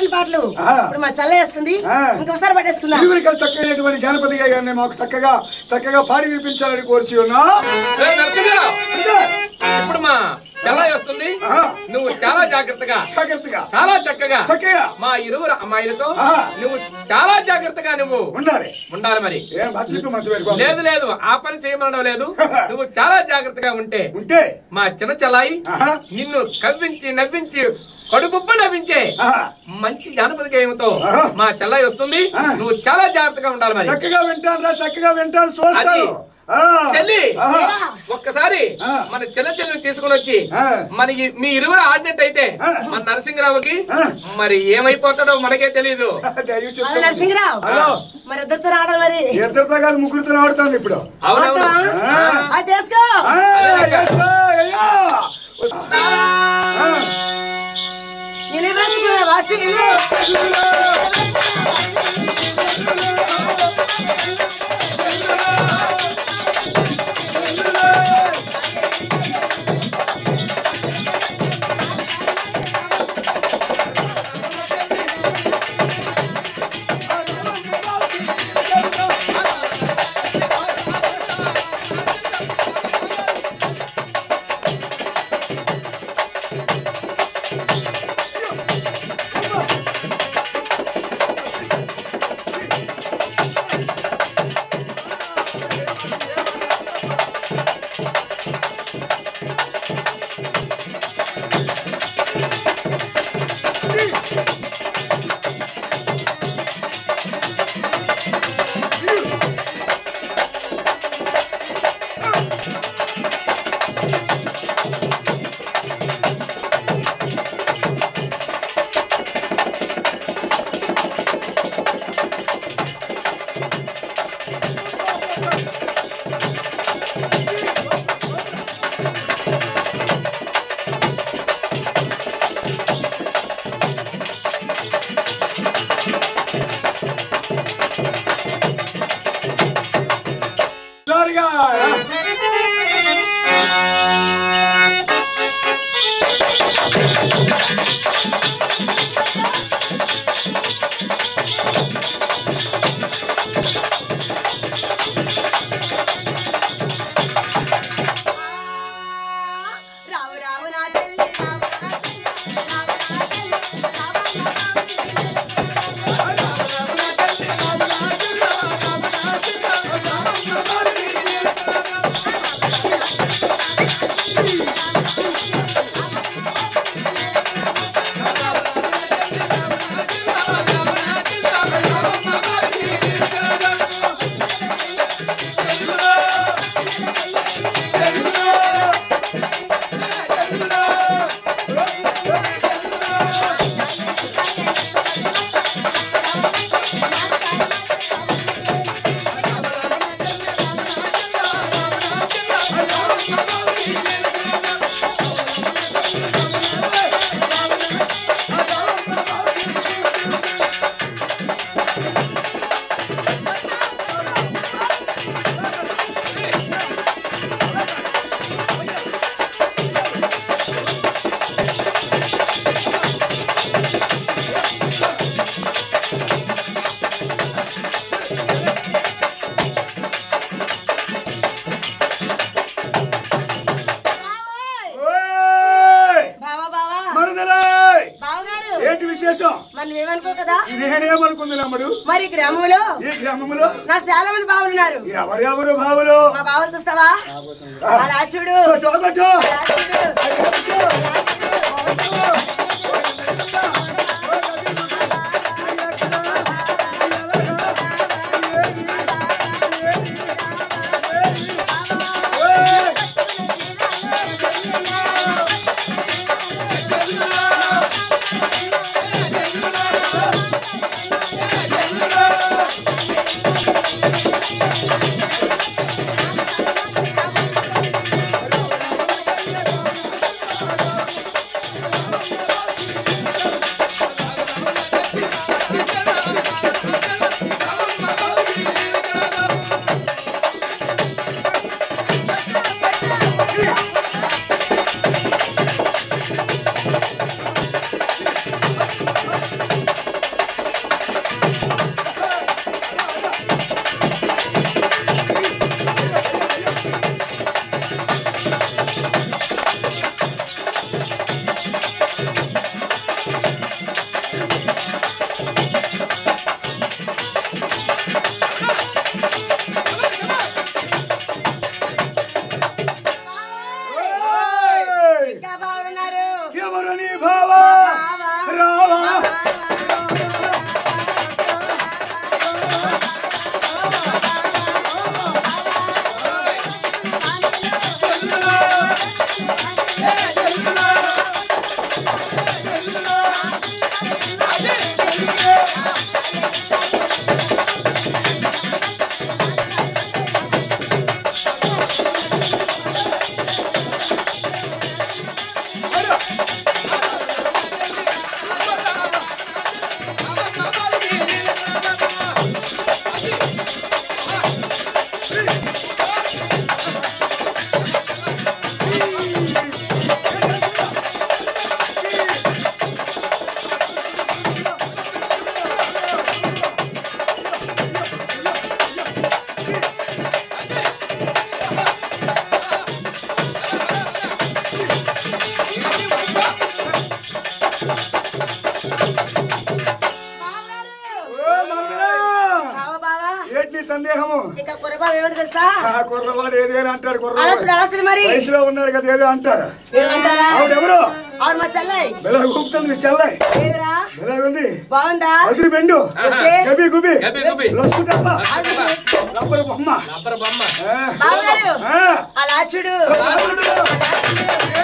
పాడిన పాటలు ఆ. ఇప్పుడు మా చల్ల వేస్తుంది ఆ. ఇంకొకసారి పట్టేసుకుందాం ఇరువురికల్ చక్కనైనటువంటి జానపద గారిని మాకు చక్కగా చక్కగా పాడి వినిపించాలని కోర్చి ఉన్నా ఏ నరసింహరావు, ఇప్పుడు మా చెల్లాయి వస్తుంది ఆహా. నువ్వు చాలా జాగ్రత్తగా జాగ్రత్తగా చాలా చక్కగా చక్కగా మా ఇరువురు అమ్మాయిలతో ఆహా. నువ్వు చాలా జాగ్రత్తగా నువ్వు ఉండాలి ఉండాలి మరి ఏం భక్తికి మంచి పెట్టుకో లేదు లేదు ఆ పని చేయమనడం లేదు నువ్వు చాలా జాగ్రత్తగా ఉంటే ఉంటే మా చిన్న చెల్లాయి ఆహా. నిన్ను కవ్వించి నవ్వించి కడుపుబ్బ నవ్వించే ఆహా. మంచి జానపద గేయంతో ఆహా. మా చెల్లాయి వస్తుంది ఆ. నువ్వు చాలా జాగ్రత్తగా ఉండాలి మరి చక్కగా వింటాను రా చక్కగా వింటాను చూస్తాను అది. ఆ. చెల్లి ఆహా. ఒక్కసారి ఆ. మన చెల్ల చెల్లిని తీసుకుని వచ్చి ఆ. మన ఈ- మీ ఇరువురు ఆడినట్టయితే ఆ. మన నరసింహరావుకి ఆ. మరి ఏమైపోతాడో మనకే తెలియదు దయచేసి అవును చెప్తాను. నరసింహరావు హలో మరి ఇద్దరితో రావడం మరి ఇద్దరితో కాదు ముగ్గురితో ఆడుతాను ఇప్పుడు అవునవును ఆడతావా? ఆ. అది తీసుకో ఆ, ఎస్రా, అయ్యా. ఆ. నేనే వేసుకున్నా వాచి జారిగా. రావు రావు నా చెల్లి రావు నా చెల్లి రావు నా చెల్లి రావు నా చెల్లి బావోయ్! ఓయ్! బావా బావా మరదలాయ్! బావగారు ఏంటి విశేషం మరి నువ్వేమనుకో కదా నేనేమనుకుంది నమ్ముడు మరి ఈ గ్రామంలో ఈ గ్రామంలో నా చాలా మంది బావులున్నారు ఎవరెవరు భావులు మా బావని చూస్తావా అలా చూడు కొట్టు, కొట్టు. అలా చూడు అలా చూడు ఆ ఎవరు నీ బావా రావా ఓ మరదలా! బావా బావా ఏంటి నీ సందేహము ఇక కుర్రబాబు ఏమిటి తెలుసా ఆ కుర్రవాడు ఏదేని అంటాడు అలా చూడు కుర్రవాడు అలా చూడు మరి వయసులో ఉన్నారు కదా ఏదో అంటారు ఏమంటారా ఆవిడెవరు ఆవిడ మా చెల్లె బెలా ఊపుతుంది మీ చెల్లె ఏమిరా ఎలాగుంది బాగుందా అదురు బెండు వస్తే? గబి గుబి గబి గుబి. లొసుకుటప్ప అది రబ్బరు బొమ్మ రబ్బర్ బొమ్మ ఆ. బావగారు ఆ. అలా చూడు బాగుండు.